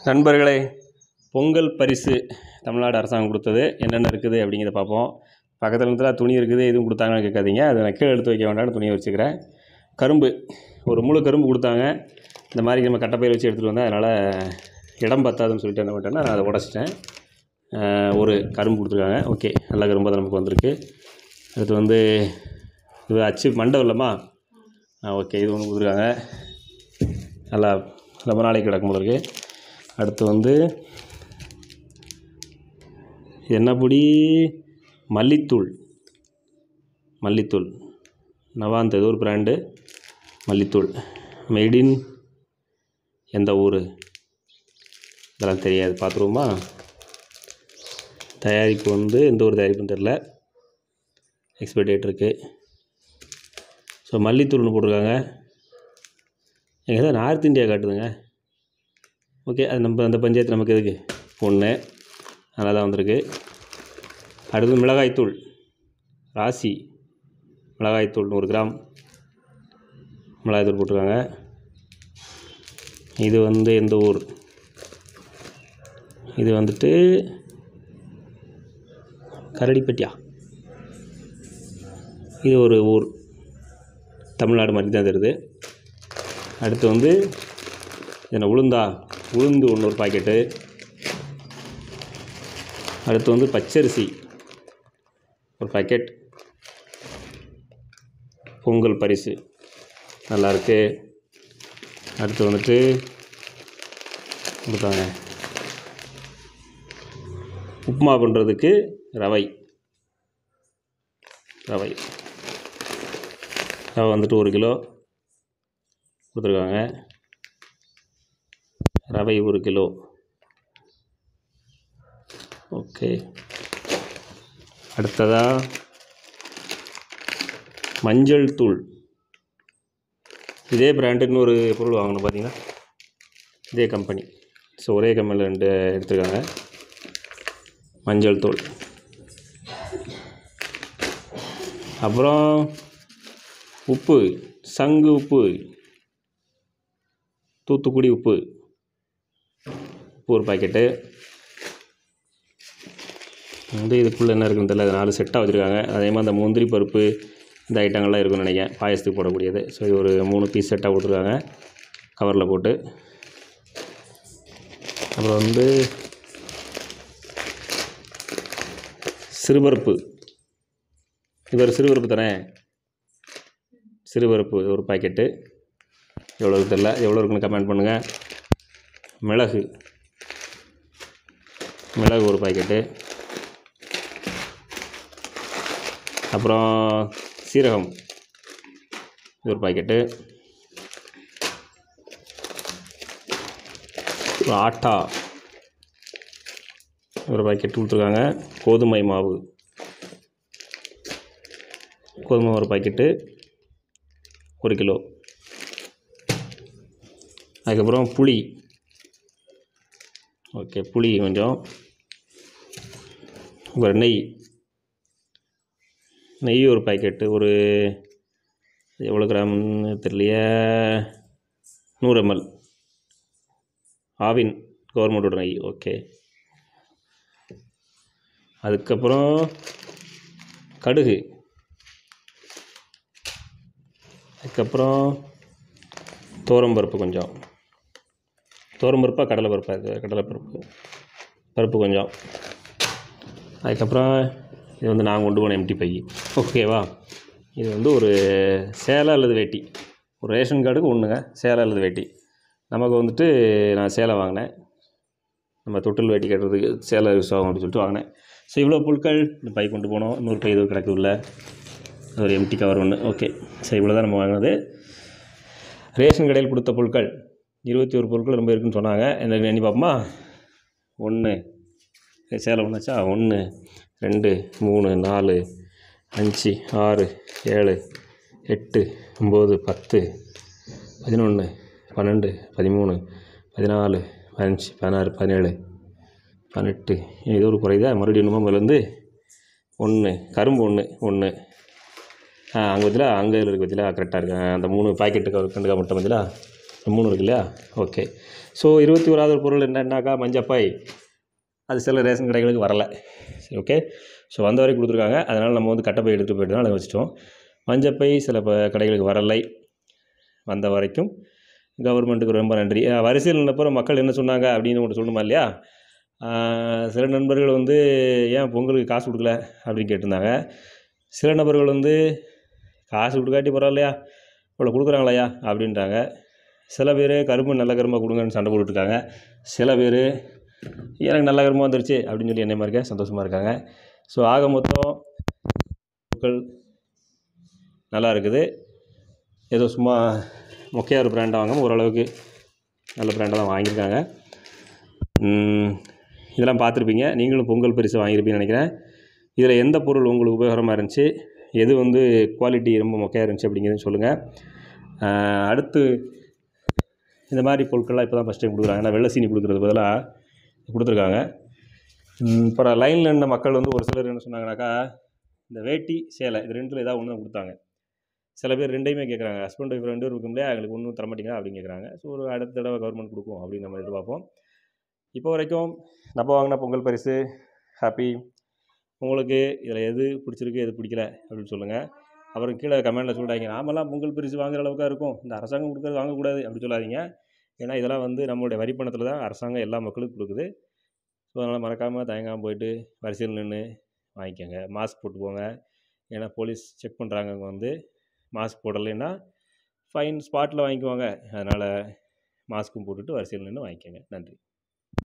நண்பர்களே பொங்கல் பரிசு தமிழ்நாடு அரசாங்கம் கொடுத்தது என்னென்ன இருக்குது அப்படிங்கிறத பார்ப்போம் பக்கத்தில் இருந்தால் துணி இருக்குது எதுவும் கொடுத்தாங்கன்னு கேட்காதீங்க அதை நான் கீழே எடுத்து வைக்க வேண்டாம்னு துணியை வச்சுக்கிறேன் கரும்பு ஒரு முழு கரும்பு கொடுத்தாங்க இந்த மாதிரி நம்ம கட்டைப்பயிர் வச்சு எடுத்துகிட்டு வந்தேன் அதனால் இடம் பத்தாதுன்னு சொல்லிட்டு என்ன பண்ணிட்டேன்னா நான் அதை உடச்சிட்டேன் ஆஹ் ஒரு கரும்பு கொடுத்துருக்காங்க ஓகே நல்ல கரும்பு தான் நமக்கு வந்திருக்கு அடுத்து வந்து இது அச்சு மண்டை இல்லைம்மா ஆ ஓகே இது ஒன்று கொடுத்துருக்காங்க நல்லா ரொம்ப நாளைக்கு கிடக்கும் போல இருக்கு அடுத்து வந்து இது என்ன பொடி மல்லித்தூள் மல்லித்தூள் நவாந்த் ஏதோ ஒரு பிராண்டு மல்லித்தூள் மேட் இன் எந்த ஊர் இதெல்லாம் தெரியாது பார்த்துருவோமா தயாரிப்பு வந்து எந்த ஒரு தயாரிப்புன்னு தெரில எக்ஸ்பைரி டேட் இருக்குது ஸோ மல்லித்தூள்னு போட்டிருக்காங்க எங்கே தான் நார்த் இந்தியா காட்டுதுங்க ஓகே அது நம்ம அந்த பஞ்சாயத்து நமக்கு எதுக்கு ஒன்று நல்லா தான் வந்திருக்கு அடுத்து மிளகாய்த்தூள் ராசி மிளகாய்த்தூள் நூறு கிராம் மிளகாய்த்தூள் போட்டிருக்காங்க இது வந்து எந்த ஊர் இது வந்துட்டு கரடிப்பட்டியா இது ஒரு ஊர் தமிழ்நாடு மாதிரி தான் தெரியுது அடுத்து வந்து என்ன உளுந்தா உளுந்து ஒன்று ஒரு பாக்கெட்டு அடுத்து வந்து பச்சரிசி ஒரு பாக்கெட் பொங்கல் பரிசு நல்லாயிருக்கு அடுத்து வந்துட்டு கொடுத்தாங்க உப்புமா பண்ணுறதுக்கு ரவை ரவை ரவை வந்துட்டு ஒரு கிலோ கொடுத்துருக்காங்க ரவை ஒரு கிலோ ஓகே அடுத்ததாக மஞ்சள் தூள் இதே பிராண்டு இன்னொரு பொருள் வாங்கணும் பார்த்தீங்கன்னா இதே கம்பெனி ஸோ ஒரே கம்பெனியில் ரெண்டு எடுத்துருக்காங்க மஞ்சள் தூள் அப்புறம் உப்பு சங்கு உப்பு தூத்துக்குடி உப்பு உப்பு ஒரு பாக்கெட்டு வந்து இதுக்குள்ளே என்ன இருக்குன்னு தெரியல அது நாலு செட்டாக வச்சுருக்காங்க அதே மாதிரி அந்த முந்திரி பருப்பு இந்த ஐட்டங்கள்லாம் இருக்குன்னு நினைக்கிறேன் பாயசத்துக்கு போடக்கூடியது ஸோ இது ஒரு மூணு பீஸ் செட்டாக கொடுத்துருக்காங்க கவரில் போட்டு அப்புறம் வந்து சிறுபருப்பு இது ஒரு சிறுபருப்பு தானே சிறுபருப்பு ஒரு பாக்கெட்டு எவ்வளோ தெரில எவ்வளோ இருக்குன்னு கமெண்ட் பண்ணுங்கள் மிளகு மிளகு ஒரு பாக்கெட்டு அப்புறம் சீரகம் இது ஒரு பாக்கெட்டு அப்புறம் ஆட்டா ஒரு பாக்கெட் கொடுத்துருக்காங்க கோதுமை மாவு கோதுமை ஒரு பாக்கெட்டு ஒரு கிலோ அதுக்கப்புறம் புளி ஓகே புளி கொஞ்சம் அப்புறம் நெய் நெய் ஒரு பாக்கெட்டு ஒரு எவ்வளோ கிராம்னு தெரியலையே நூறு எம்எல் ஆவின் கவர்மெண்ட்டோட நெய் ஓகே அதுக்கப்புறம் கடுகு அதுக்கப்புறம் பருப்பு கொஞ்சம் பருப்பா கடலை பருப்பா இது கடலை பருப்பு பருப்பு கொஞ்சம் அதுக்கப்புறம் இது வந்து நான் கொண்டு போன எம்டி பை ஓகேவா இது வந்து ஒரு சேலை அல்லது வேட்டி ஒரு ரேஷன் கார்டுக்கு ஒன்றுங்க சேலை அல்லது வேட்டி நமக்கு வந்துட்டு நான் சேலை வாங்கினேன் நம்ம தொட்டில் வேட்டி கட்டுறதுக்கு சேலை யூஸ் ஆகும் அப்படின்னு சொல்லிட்டு வாங்கினேன் ஸோ இவ்வளோ பொருட்கள் இந்த பை கொண்டு போனோம் இன்னொரு பை இது கிடக்கு உள்ள ஒரு எம்டி கவர் ஒன்று ஓகே ஸோ இவ்வளோ தான் நம்ம வாங்கினது ரேஷன் கடையில் கொடுத்த பொருட்கள் இருபத்தி ஒரு பொருட்கள் ரொம்ப இருக்குன்னு சொன்னாங்க என்ன எண்ணி பார்ப்போமா ஒன்று சேலை ஒன்றாச்சா ஒன்று ரெண்டு மூணு நாலு அஞ்சு ஆறு ஏழு எட்டு ஒம்பது பத்து பதினொன்று பன்னெண்டு பதிமூணு பதினாலு பதினஞ்சு பதினாறு பதினேழு பதினெட்டு ஏதோ ஒரு குறையுதா மறுபடியும் என்னமோ முதலேருந்து ஒன்று கரும்பு ஒன்று ஒன்று ஆ அங்கே பற்றில அங்கே இருக்குது பற்றில கரெக்டாக இருக்கு ஆ, அந்த மூணு பாக்கெட்டு கண்டு மட்டும் பற்றில மூணு இருக்கு இல்லையா ஓகே ஸோ இருபத்தி ஓராவது பொருள் என்னன்னாக்கா மஞ்சப்பை அது சில ரேஷன் கடைகளுக்கு வரலை சரி ஓகே ஸோ வந்த வரைக்கும் கொடுத்துருக்காங்க அதனால் நம்ம வந்து கட்டப்பை எடுத்துகிட்டு போயிட்டு அதை வச்சுட்டோம் மஞ்சப்பை சில ப கடைகளுக்கு வரலை வந்த வரைக்கும் கவர்மெண்ட்டுக்கு ரொம்ப நன்றி அஹ் வரிசையில் நின்றப்பறம் மக்கள் என்ன சொன்னாங்க அப்படின்னு ஒன்று சொல்லணுமா இல்லையா அஹ் சில நண்பர்கள் வந்து ஏன் பொங்கலுக்கு காசு கொடுக்கல அப்படின்னு கேட்டிருந்தாங்க சில நபர்கள் வந்து காசு கொடுக்காட்டி பரவாயில்லையா இவ்வளோ கொடுக்குறாங்களையா அப்படின்றாங்க சில பேர் கரும்பு நல்ல கரும்பாக கொடுங்கன்னு சண்டை போட்டுட்ருக்காங்க சில பேர் எனக்கு நல்ல கரும்பு வந்துருச்சு அப்படின்னு சொல்லி என்ன மாதிரி இருக்க சந்தோஷமாக இருக்காங்க ஸோ ஆக மொத்தம் பொருட்கள் நல்லா இருக்குது ஏதோ சும்மா மொக்கையாக ஒரு பிராண்டாக வாங்காமல் ஓரளவுக்கு நல்ல பிராண்டாக தான் வாங்கியிருக்காங்க ம், இதெல்லாம் பார்த்துருப்பீங்க நீங்களும் பொங்கல் பரிசு வாங்கியிருப்பீங்கன்னு நினைக்கிறேன் இதில் எந்த பொருள் உங்களுக்கு உபயோகரமாக இருந்துச்சு எது வந்து குவாலிட்டி ரொம்ப மொக்கையாக இருந்துச்சு அப்படிங்கிறத சொல்லுங்கள் அடுத்து இந்த மாதிரி பொருட்கள்லாம் இப்போ தான் ஃபஸ்ட் டைம் கொடுக்குறாங்க நான் வெள்ளை சீனி கொடுக்குறது பதிலாக கொடுத்துருக்காங்க அப்புறம் லைனில் இருந்த மக்கள் வந்து ஒரு சிலர் என்ன சொன்னாங்கனாக்கா இந்த வேட்டி சேலை இது ரெண்டில் ஏதாவது ஒன்று தான் கொடுத்தாங்க சில பேர் ரெண்டையுமே கேட்குறாங்க ஹஸ்பண்ட் ஒய்ஃப் ரெண்டு இருக்கும் இல்லையா எங்களுக்கு ஒன்றும் தரமாட்டீங்களா அப்படின்னு கேட்குறாங்க ஸோ ஒரு அடுத்த தடவை கவர்மெண்ட் கொடுக்கும் அப்படின்னு நம்ம எதிர்பார்ப்போம் இப்போ வரைக்கும் நம்ம வாங்கின பொங்கல் பரிசு ஹாப்பி உங்களுக்கு இதில் எது பிடிச்சிருக்கு எது பிடிக்கல அப்படின்னு சொல்லுங்கள் அப்புறம் கீழே கமெண்ட்டில் சொல்லிட்டாங்க நாமெல்லாம் பொங்கல் பரிசு வாங்குற அளவுக்கு இருக்கும் இந்த அரசாங்கம் கொடுக்கறது வாங்கக்கூடாது அப்படி சொல்லாதீங்க ஏன்னா இதெல்லாம் வந்து நம்மளுடைய வரி பணத்தில் தான் அரசாங்கம் எல்லா மக்களுக்கும் கொடுக்குது ஸோ அதனால் மறக்காமல் தயங்காமல் போயிட்டு வரிசையில் நின்று வாங்கிக்கோங்க மாஸ்க் போட்டு போங்க ஏன்னா போலீஸ் செக் பண்ணுறாங்க அங்கே வந்து மாஸ்க் போடலைன்னா ஃபைன் ஸ்பாட்டில் வாங்கிக்குவாங்க அதனால் மாஸ்க்கும் போட்டுட்டு வரிசையில் நின்று வாங்கிக்கோங்க நன்றி